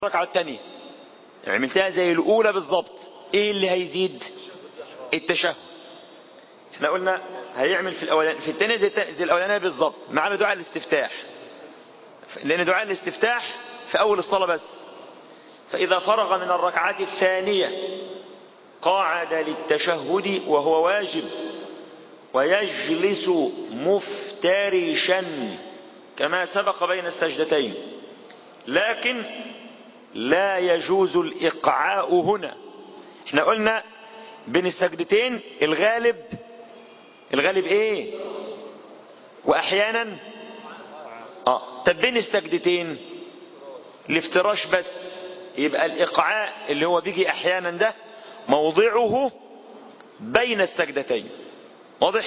الركعة الثانية عملتها زي الأولى بالظبط إيه اللي هيزيد التشهد احنا قلنا هيعمل في الأولانية في الثانية زي, زي الأولانية بالظبط معنا دعاء الاستفتاح لأن دعاء الاستفتاح في أول الصلاة بس فإذا فرغ من الركعة الثانية قاعد للتشهد وهو واجب ويجلس مفترشا كما سبق بين السجدتين لكن لا يجوز الإقعاء هنا احنا قلنا بين السجدتين الغالب الغالب ايه واحيانا اه طب بين السجدتين الافتراش بس يبقى الاقعاء اللي هو بيجي احيانا ده موضعه بين السجدتين واضح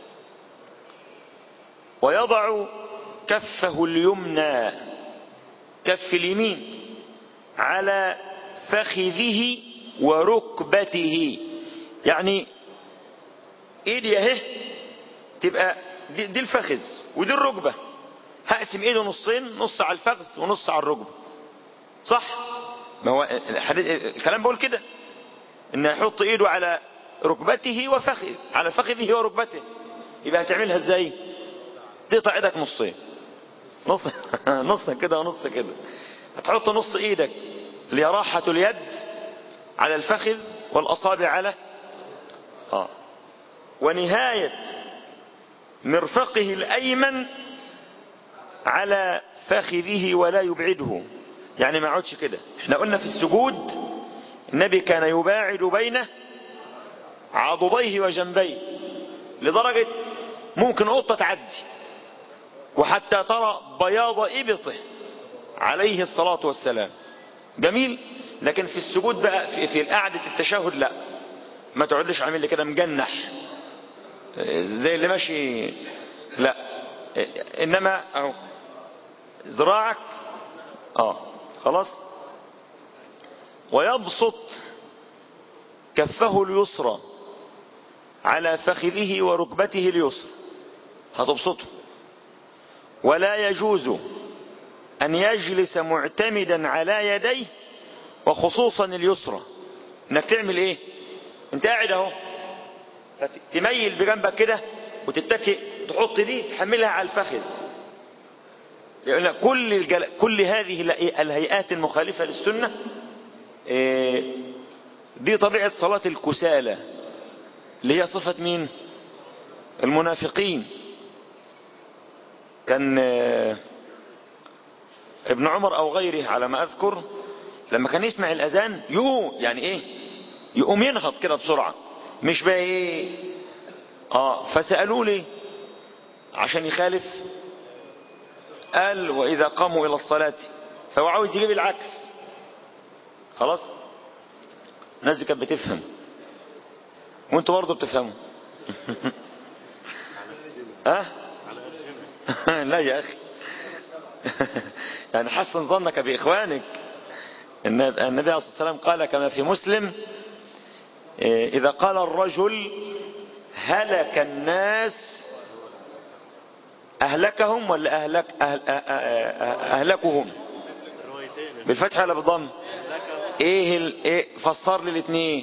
ويضع كفه اليمنى كف اليمين على فخذه وركبته يعني ايدي اهي تبقى دي, دي الفخذ ودي الركبة هقسم ايده نصين نص على الفخذ ونص على الركبة صح ما هو الكلام بقول كده ان يحط ايده على ركبته وفخذ على فخذه وركبته يبقى هتعملها ازاي تقطع ايدك نصين نص نص كده ونص كده هتحط نص ايدك اللي هي راحة اليد على الفخذ والاصابع على اه ونهاية مرفقه الايمن على فخذه ولا يبعده يعني ما يقعدش كده احنا قلنا في السجود النبي كان يباعد بين عضديه وجنبيه لدرجة ممكن قطة تعدي وحتى ترى بياض إبطه عليه الصلاة والسلام جميل لكن في السجود بقى في, في قعدة التشهد لا ما تقعدش عامل لي كده مجنح زي اللي ماشي لا انما اهو ذراعك اه خلاص ويبسط كفه اليسرى على فخذه وركبته اليسرى هتبسطه ولا يجوز أن يجلس معتمدا على يديه وخصوصا اليسرى انك تعمل ايه انت قاعد اهو فتميل بجنبك كده وتتكئ تحط دي تحملها على الفخذ لأن كل الجل... كل هذه الهيئات المخالفة للسنة دي طبيعة صلاة الكسالى اللي هي صفة مين المنافقين كان ابن عمر او غيره على ما اذكر لما كان يسمع الاذان يو يعني ايه يقوم ينهض كده بسرعة مش بقى ايه اه فسألوا لي عشان يخالف قال واذا قاموا الى الصلاة فهو عاوز يجيب العكس خلاص الناس دي كانت بتفهم وانتوا برضه بتفهموا ها أه؟ لا يا اخي يعني حسن ظنك باخوانك النبي عليه الصلاه والسلام قال كما في مسلم اذا قال الرجل هلك الناس اهلكهم ولا اهلك أهل اهلكهم بالفتح ولا بالضم ايه, ال... إيه فسر لي الاثنين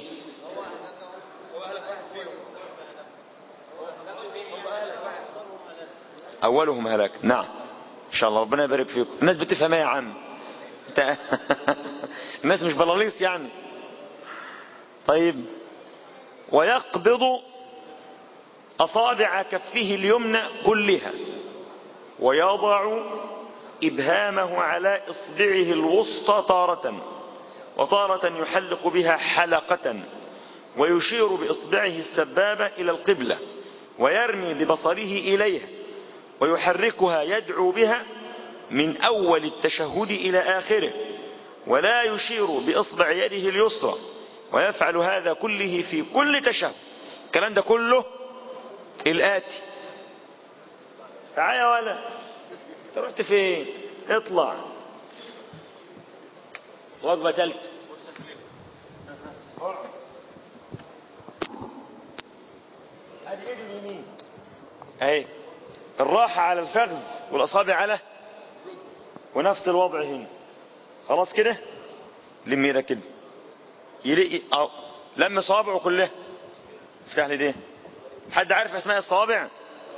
اولهم هلاك نعم ان شاء الله ربنا يبارك فيكم الناس بتفهم ايه يا عم انت الناس مش بلاليص يعني طيب ويقبض اصابع كفه اليمنى كلها ويضع ابهامه على اصبعه الوسطى تارة وتارة يحلق بها حلقة ويشير باصبعه السبابة الى القبلة ويرمي ببصره اليها ويحركها يدعو بها من أول التشهد إلى آخره ولا يشير بإصبع يده اليسرى ويفعل هذا كله في كل تشهد الكلام ده كله الآتي تعال يا ولا انت رحت فين اطلع وجبة ثالثة ادي ايد اليمين اهي الراحة على الفخذ والأصابع على ونفس الوضع هنا خلاص كده لم ايدك كده يلي أو لم صوابعه كلها افتح لي دي حد عارف اسماء الصوابع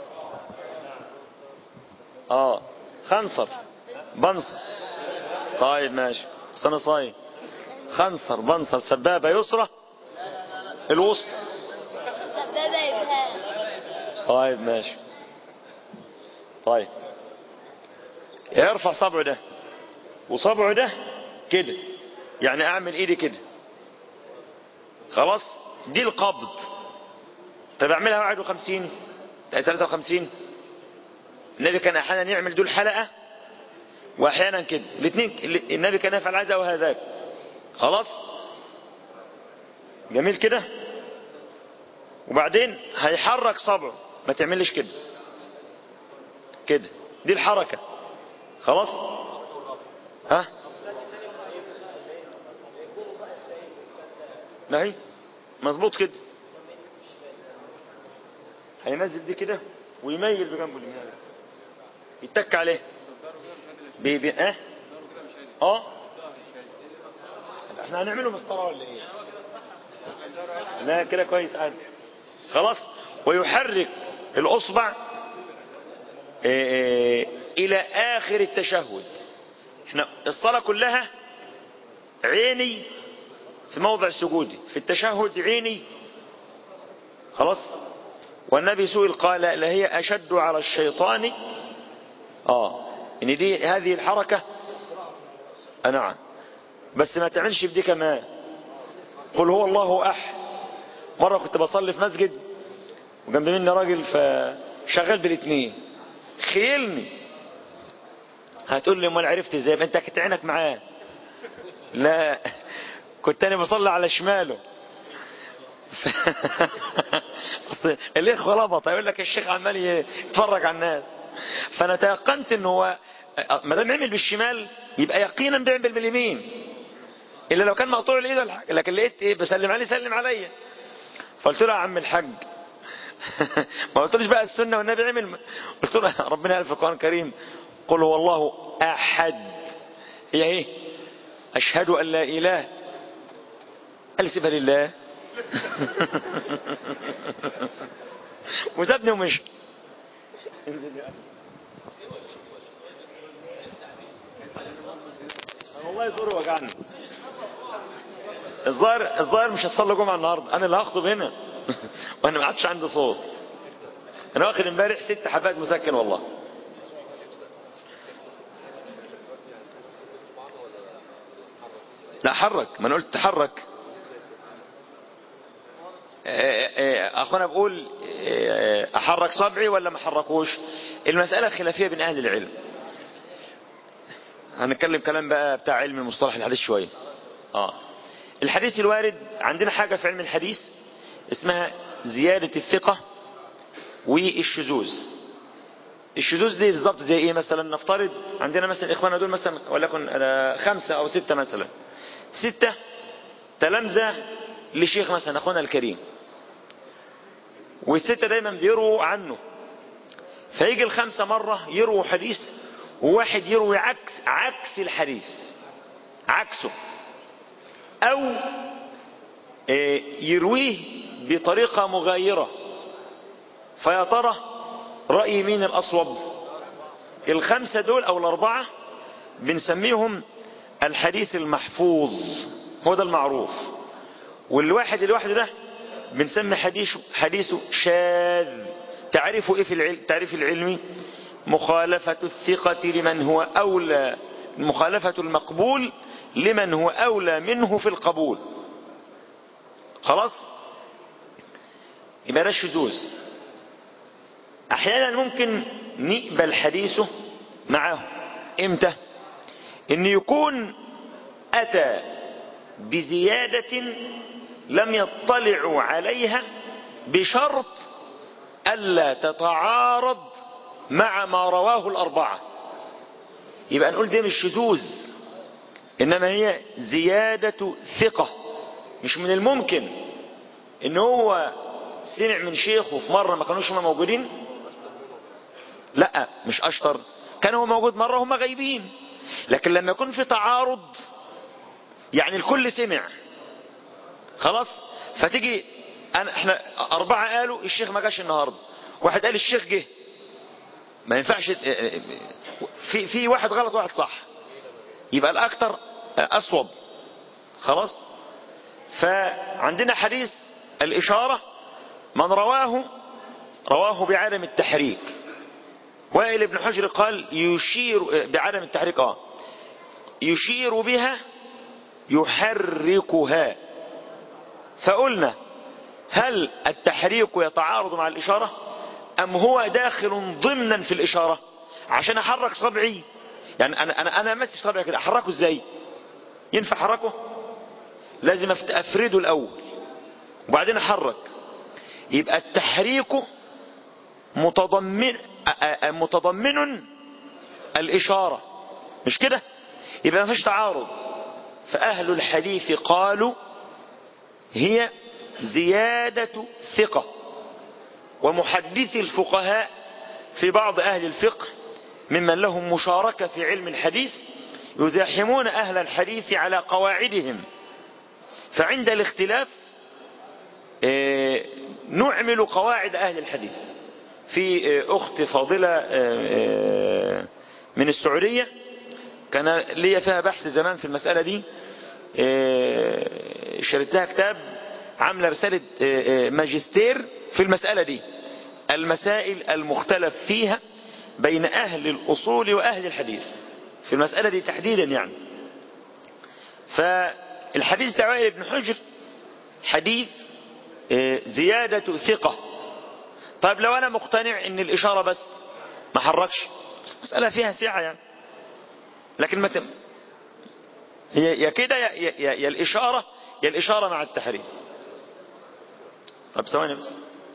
اه خنصر بنصر طيب ماشي سنة صايم خنصر بنصر سبابة يسرى الوسطى سبابة إبهام طيب ماشي طيب يرفع صبعه ده وصبعه ده كده يعني اعمل ايدي كده خلاص دي القبض طب اعملها 51 53 النبي كان احيانا يعمل دول حلقة واحيانا كده الاثنين النبي كان يفعل هذا وهذاك خلاص جميل كده وبعدين هيحرك صبعه ما تعملش كده كده دي الحركة خلاص ها ما هي مظبوط كده هينزل دي كده ويميل بجنبه اليمين يتك عليه بي بي اه اه احنا هنعمله مسطره ولا ايه لا كده كويس عادي خلاص ويحرك الاصبع اه الى اخر التشهد احنا الصلاة كلها عيني في موضع سجودي في التشهد عيني خلاص والنبي سئل قال لهي أشد على الشيطان آه إن دي هذه الحركة آه نعم بس ما تعملش بدي كمان قل هو الله أحد مرة كنت بصلي في مسجد وجنب مني راجل فشغال بالاثنين خيلني هتقول لي امال عرفت ازاي ما انت كنت عينك معاه لا كنت انا بصلي على شماله اصل الاخوه لبط يقول لك الشيخ عمال يتفرج على الناس فانا تيقنت ان هو ما دام عمل بالشمال يبقى يقينا بيعمل باليمين الا لو كان مقطوع الايد ولا حاجه لكن لقيت ايه بسلم عليه سلم عليا فقلت له يا عم الحاج ما قلتلوش بقى السنه والنبي عمل قلت له ربنا قال في القران الكريم قل هو الله احد هي ايه اشهد ان لا اله قال سيبها لله وسابني ومشي والله يزور وجعني الظاهر الظاهر مش هتصلي جمعه النهارده انا اللي هخطب هنا وانا ما عادش عندي صوت انا واخد امبارح ست حبات مسكن والله لا حرك ما انا قلت تحرك اخونا بقول احرك صبعي ولا ما احركوش المسألة خلافية بين اهل العلم هنتكلم كلام بقى بتاع علم المصطلح الحديث شوية اه الحديث الوارد عندنا حاجة في علم الحديث اسمها زيادة الثقة والشذوذ الشذوذ دي بالظبط زي ايه مثلا نفترض عندنا مثلا اخواننا دول مثلا ولكن خمسة او ستة مثلا ستة تلامذة لشيخ مثلا اخونا الكريم والستة دايما بيرووا عنه فيجي الخمسة مرة يرووا حديث وواحد يروي عكس عكس الحديث عكسه او يرويه بطريقة مغايرة فيا ترى رأي مين الأصوب الخمسة دول أو الأربعة بنسميهم الحديث المحفوظ هو ده المعروف والواحد الواحد ده بنسمي حديثه حديثه شاذ تعرفه ايه في العلم تعريف العلمي مخالفة الثقة لمن هو أولى مخالفة المقبول لمن هو أولى منه في القبول خلاص يبقى ده الشذوذ احيانا ممكن نقبل حديثه معه امتى ان يكون اتى بزيادة لم يطلعوا عليها بشرط الا تتعارض مع ما رواه الاربعة يبقى نقول دي مش شذوذ انما هي زيادة ثقة مش من الممكن ان هو سمع من شيخه في مرة ما كانوش هما موجودين لا مش اشطر كان هو موجود مرة هما غايبين لكن لما يكون في تعارض يعني الكل سمع خلاص فتيجي أنا احنا أربعة قالوا الشيخ ما جاش النهاردة واحد قال الشيخ جه ما ينفعش في في واحد غلط واحد صح يبقى الأكثر أصوب خلاص فعندنا حديث الإشارة من رواه رواه بعدم التحريك وائل بن حجر قال يشير بعدم التحريك اه يشير بها يحركها فقلنا هل التحريك يتعارض مع الإشارة أم هو داخل ضمنا في الإشارة عشان أحرك صبعي يعني أنا أنا أنا ماسك صبعي كده أحركه إزاي ينفع أحركه لازم أفرده الأول وبعدين أحرك يبقى التحريك متضمن متضمن الإشارة مش كده يبقى ما فيش تعارض فأهل الحديث قالوا هي زيادة ثقة ومحدثي الفقهاء في بعض أهل الفقه ممن لهم مشاركة في علم الحديث يزاحمون أهل الحديث على قواعدهم فعند الاختلاف نعمل قواعد أهل الحديث في أخت فاضلة من السعودية كان لي فيها بحث زمان في المسألة دي شريت لها كتاب عاملة رسالة ماجستير في المسألة دي المسائل المختلف فيها بين أهل الأصول وأهل الحديث في المسألة دي تحديدا يعني فالحديث بتاع وائل بن حجر حديث زيادة ثقة طيب لو أنا مقتنع إن الإشارة بس ما حركش مسألة فيها سعة يعني لكن ما تم هي يا كده يا, يا, يا الإشارة يا الإشارة مع التحريم طب ثواني بس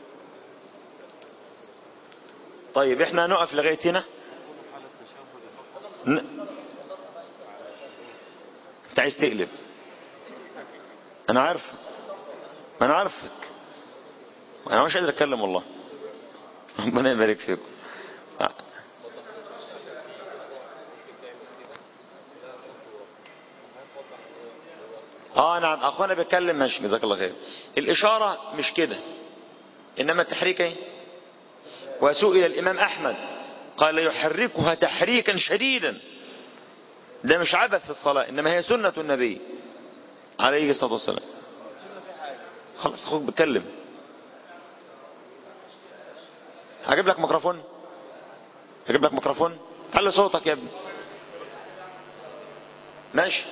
طيب احنا نقف لغاية هنا ن... انت عايز تقلب انا عارفك انا عارفك انا مش قادر اتكلم والله ربنا يبارك فيكم اه نعم اخوانا بيتكلم ماشي جزاك الله خير الاشاره مش كده انما التحريك ايه وسئل الامام احمد قال يحركها تحريكا شديدا ده مش عبث في الصلاه انما هي سنه النبي عليه الصلاه والسلام خلاص اخوك بيتكلم هجيب لك ميكروفون هجيب لك ميكروفون علي صوتك يا ابني ماشي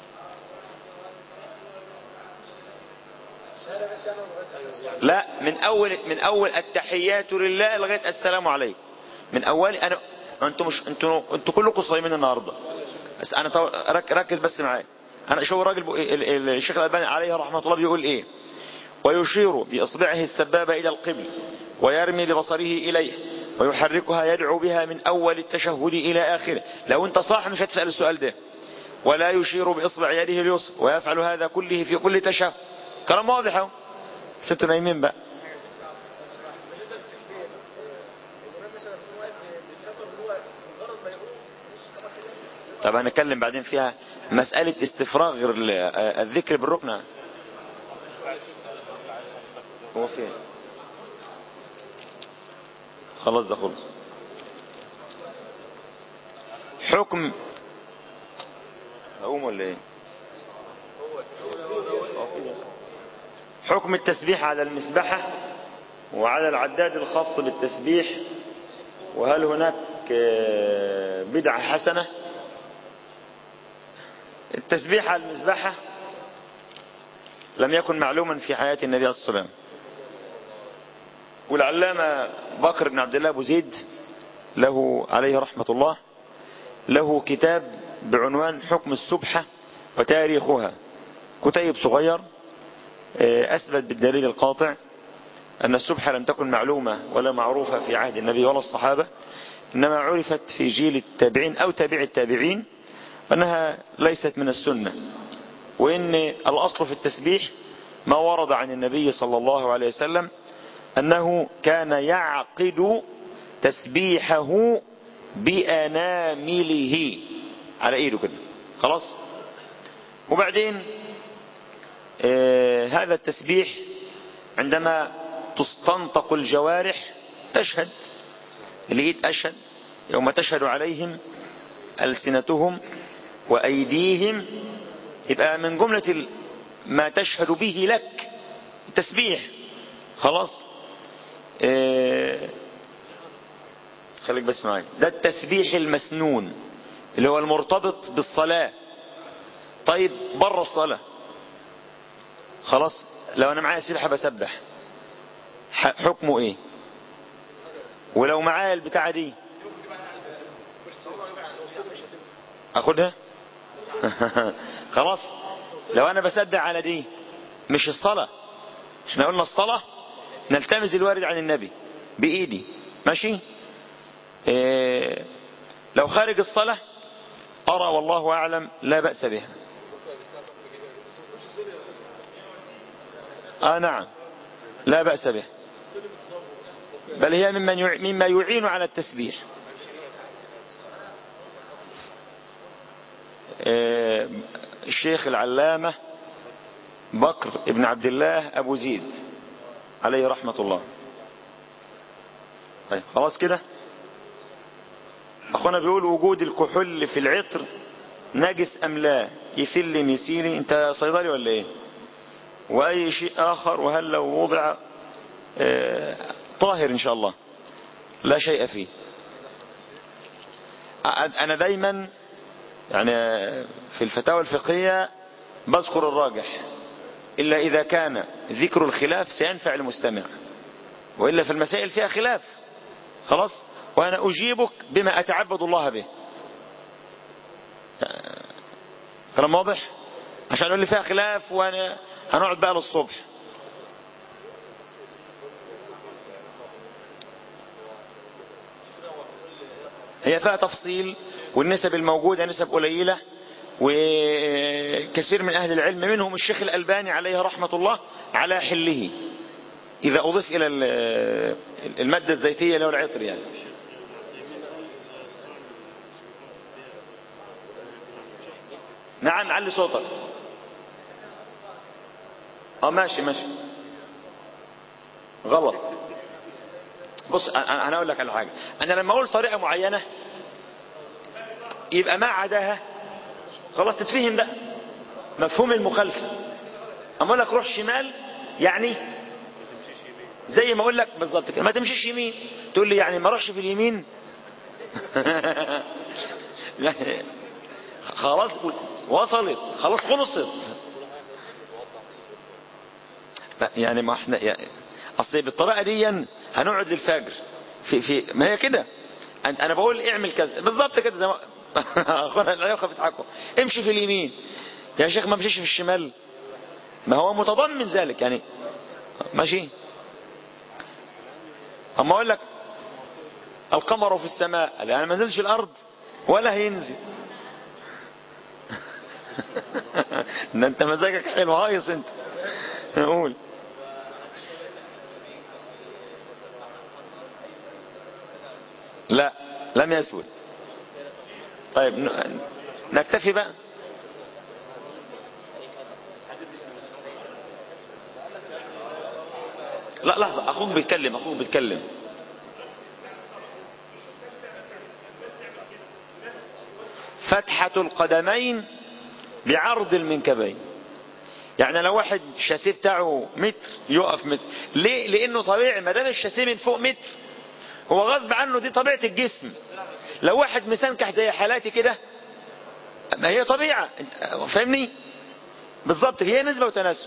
لا من اول من اول التحيات لله لغايه السلام عليكم من اول انا انتوا مش انتوا انتوا كلكم صايمين النهارده بس انا طو... ركز بس معايا انا شوف الراجل ب... الشيخ الالباني عليه رحمه الله بيقول ايه ويشير باصبعه السبابه الى القبل ويرمي ببصره اليه ويحركها يدعو بها من اول التشهد الى اخره لو انت صاح مش هتسال السؤال ده ولا يشير باصبع يده اليسرى ويفعل هذا كله في كل تشهد كلام واضح اهو ستوا نايمين بقى طب هنتكلم بعدين فيها مسألة استفراغ الذكر بالركنة هو فين خلاص ده خلص حكم هقوم ولا ايه حكم التسبيح على المسبحة وعلى العداد الخاص بالتسبيح وهل هناك بدعة حسنة التسبيح على المسبحة لم يكن معلوما في حياة النبي صلى الله عليه وسلم والعلامة بكر بن عبد الله أبو زيد له عليه رحمة الله له كتاب بعنوان حكم السبحة وتاريخها كتيب صغير أثبت بالدليل القاطع أن السبحة لم تكن معلومة ولا معروفة في عهد النبي ولا الصحابة إنما عرفت في جيل التابعين أو تابع التابعين أنها ليست من السنة وإن الأصل في التسبيح ما ورد عن النبي صلى الله عليه وسلم أنه كان يعقد تسبيحه بأنامله على إيده كده خلاص وبعدين آه هذا التسبيح عندما تستنطق الجوارح تشهد لقيت أشهد يوم تشهد عليهم ألسنتهم وأيديهم يبقى من جملة ما تشهد به لك التسبيح خلاص اه خليك بس معايا ده التسبيح المسنون اللي هو المرتبط بالصلاة طيب بره الصلاة خلاص لو انا معايا سبحة بسبح حكمه ايه ولو معايا البتاعة دي اخدها خلاص لو انا بسبح على دي مش الصلاة احنا قلنا الصلاة نلتمس الوارد عن النبي بايدي ماشي إيه لو خارج الصلاة ارى والله اعلم لا بأس بها اه نعم لا بأس به بل هي ممن مما يعين على التسبيح الشيخ العلامة بكر ابن عبد الله أبو زيد عليه رحمة الله طيب خلاص كده أخونا بيقول وجود الكحول في العطر نجس أم لا يسلم يسيري انت صيدلي ولا ايه وأي شيء آخر وهل لو وضع طاهر إن شاء الله لا شيء فيه أنا دايما يعني في الفتاوى الفقهية بذكر الراجح إلا إذا كان ذكر الخلاف سينفع المستمع وإلا في المسائل فيها خلاف خلاص وأنا أجيبك بما أتعبد الله به كلام واضح عشان أقول لي فيها خلاف وأنا هنقعد بقى للصبح هي فيها تفصيل والنسب الموجودة نسب قليلة وكثير من أهل العلم منهم الشيخ الألباني عليه رحمة الله على حله إذا أضيف إلى المادة الزيتية اللي هو العطر يعني نعم علي صوتك اه ماشي ماشي غلط بص انا اقول لك على حاجه انا لما اقول طريقه معينه يبقى ما عداها خلاص تتفهم بقى مفهوم المخالفه اما اقول لك روح شمال يعني زي ما اقول لك بالظبط كده ما تمشيش يمين تقول لي يعني ما اروحش في اليمين خلاص وصلت خلاص خلصت يعني ما احنا يعني اصل بالطريقه دي هنقعد للفجر في في ما هي كده انا بقول اعمل كذا بالظبط كده زي ما اخوانا الاخوه بيضحكوا امشي في اليمين يا شيخ ما امشيش في الشمال ما هو متضمن ذلك يعني ماشي اما اقول لك القمر في السماء يعني ما نزلش الارض ولا هينزل ده انت مزاجك حلو هايص انت قول لا لم يسود طيب نكتفي بقى لا لحظة أخوك بيتكلم أخوك بيتكلم فتحة القدمين بعرض المنكبين يعني لو واحد الشاسيه بتاعه متر يقف متر ليه لانه طبيعي ما دام الشاسيه من فوق متر هو غصب عنه دي طبيعه الجسم لو واحد مسنكح زي حالاتي كده ما هي طبيعه انت فاهمني بالظبط هي نسبه وتناسب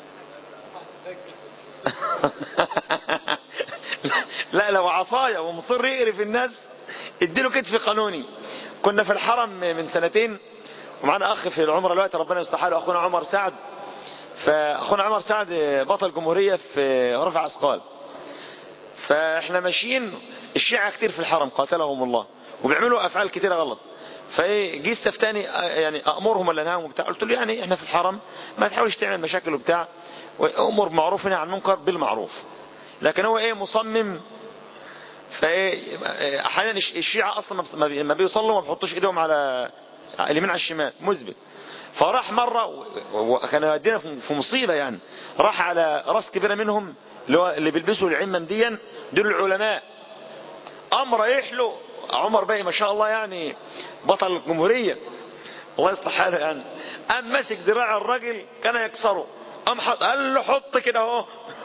لا لو عصايه ومصر يقرف الناس اديله كتف قانوني كنا في الحرم من سنتين ومعنا اخ في العمره دلوقتي ربنا يصلح حاله اخونا عمر سعد فاخونا عمر سعد بطل جمهوريه في رفع اثقال فاحنا ماشيين الشيعة كتير في الحرم قاتلهم الله وبيعملوا افعال كتيره غلط فايه جه استفتاني يعني امرهم ولا انهاهم وبتاع قلت له يعني احنا في الحرم ما تحاولش تعمل مشاكل وبتاع وامر معروف عن المنكر بالمعروف لكن هو ايه مصمم فايه احيانا الشيعة اصلا ما بيصلوا ما بيحطوش ايدهم على اليمين على الشمال مثبت فراح مرة وكان يودينا في مصيبة يعني راح على راس كبيرة منهم اللي, هو اللي بيلبسوا العمة ديا دول العلماء قام رايح له عمر باقي ما شاء الله يعني بطل الجمهورية الله يصلح حاله يعني قام ماسك ذراع الراجل كان يكسره قام حط قال له حط كده اهو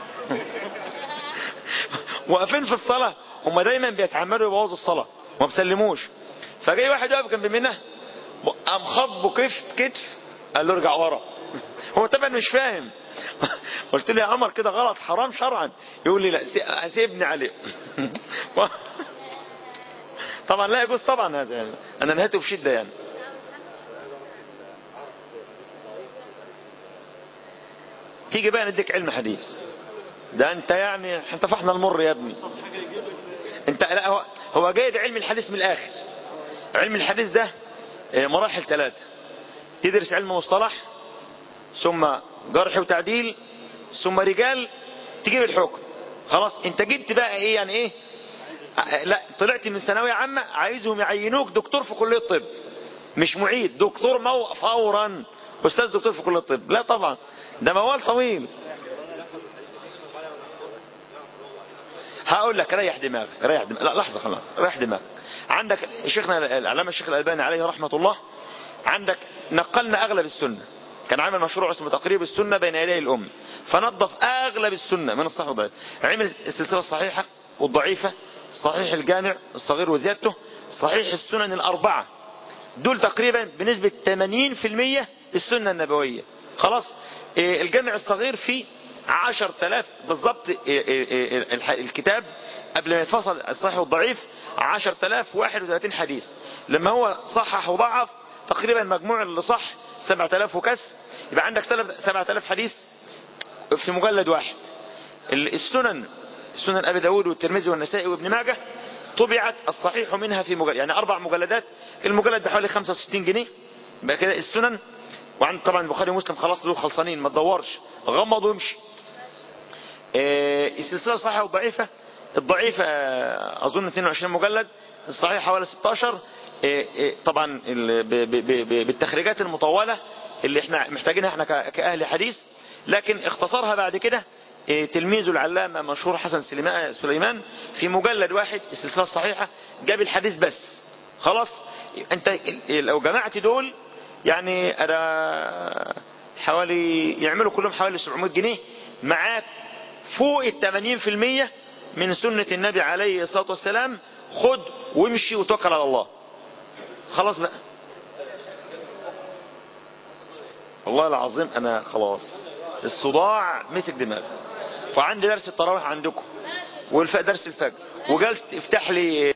واقفين في الصلاة هم دايما بيتعمدوا يبوظوا الصلاة وما بيسلموش فجاي واحد واقف جنب منه قام خطبه كتف كتف قال له ارجع ورا هو طبعا مش فاهم قلت له يا عمر كده غلط حرام شرعا يقول لي لا سيبني عليه طبعا لا يجوز طبعا هذا يعني انا نهيته بشده يعني تيجي بقى نديك علم حديث ده انت يعني احنا طفحنا المر يا ابني انت لا هو, هو جايب علم الحديث من الاخر علم الحديث ده مراحل ثلاثة تدرس علم مصطلح ثم جرح وتعديل ثم رجال تجيب الحكم خلاص انت جبت بقى ايه يعني ايه لا طلعت من ثانوية عامة عايزهم يعينوك دكتور في كلية الطب مش معيد دكتور مو فورا استاذ دكتور في كلية الطب لا طبعا ده موال طويل هقول لك ريح دماغك ريح دماغك لا لحظة خلاص ريح دماغك عندك شيخنا العلامة الشيخ الألباني عليه رحمة الله عندك نقلنا أغلب السنة كان عامل مشروع اسمه تقريب السنة بين يدي الأم فنظف أغلب السنة من الصحيح والضعيف عمل السلسلة الصحيحة والضعيفة صحيح الجامع الصغير وزيادته صحيح السنن الأربعة دول تقريبا بنسبة 80% السنة النبوية خلاص الجامع الصغير فيه عشر تلاف بالضبط الكتاب قبل ما يتفصل الصحيح والضعيف عشر تلاف واحد وثلاثين حديث لما هو صحح وضعف تقريبا مجموع اللي صح سبعة تلاف وكسر يبقى عندك سبعة تلاف حديث في مجلد واحد السنن سنن أبي داود والترمذي والنسائي وابن ماجه طبعت الصحيح منها في مجلد يعني أربع مجلدات المجلد بحوالي 65 جنيه بقى كده السنن وعند طبعا البخاري ومسلم خلاص دول خلصانين ما تدورش غمض وامشي السلسلة الصحيحة والضعيفة الضعيفة أظن 22 مجلد الصحيح حوالي 16 طبعا بالتخريجات المطولة اللي احنا محتاجينها احنا كأهل حديث لكن اختصرها بعد كده تلميذه العلامة مشهور حسن سليمان في مجلد واحد السلسلة الصحيحة جاب الحديث بس خلاص انت لو جمعت دول يعني انا حوالي يعملوا كلهم حوالي 700 جنيه معاك فوق ال 80% من سنة النبي عليه الصلاة والسلام خد وامشي وتوكل على الله خلاص بقى والله العظيم انا خلاص الصداع مسك دماغي وعندي درس التراويح عندكم والفجر درس الفجر وجلست افتح لي